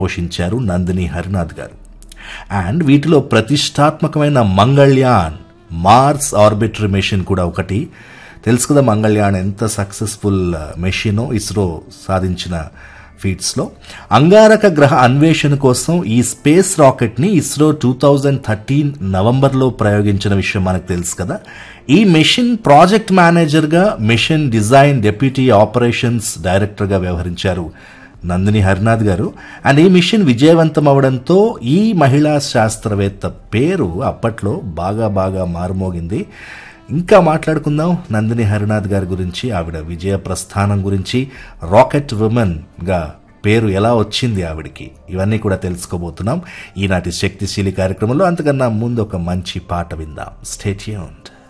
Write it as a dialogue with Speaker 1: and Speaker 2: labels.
Speaker 1: పోషించారు నందిని హరినాథ్ గారు అండ్ వీటిలో ప్రతిష్టాత్మకమైన మంగళ్యాన్ మార్స్ ఆర్బిటరీ మెషిన్ కూడా ఒకటి తెలుసు కదా మంగళ్యాన్ ఎంత సక్సెస్ఫుల్ మెషినో ఇస్రో సాధించిన ఫీట్స్లో అంగారక గ్రహ అన్వేషణ కోసం ఈ స్పేస్ రాకెట్ని ఇస్రో టూ థౌజండ్ థర్టీన్ నవంబర్లో ప్రయోగించిన విషయం మనకు తెలుసు కదా ఈ మిషన్ ప్రాజెక్ట్ మేనేజర్గా మిషన్ డిజైన్ డెప్యూటీ ఆపరేషన్స్ డైరెక్టర్గా వ్యవహరించారు నందిని హరినాథ్ గారు అండ్ ఈ మిషన్ విజయవంతం అవడంతో ఈ మహిళా శాస్త్రవేత్త పేరు అప్పట్లో బాగా బాగా మారుమోగింది ఇంకా మాట్లాడుకుందాం నందిని హరినాథ్ గారి గురించి ఆవిడ విజయ ప్రస్థానం గురించి రాకెట్ ఉమెన్గా పేరు ఎలా వచ్చింది ఆవిడికి ఇవన్నీ కూడా తెలుసుకోబోతున్నాం ఈనాటి శక్తిశీలి కార్యక్రమంలో అంతకన్నా ముందు ఒక మంచి పాట విందాం స్టేట్యూన్డ్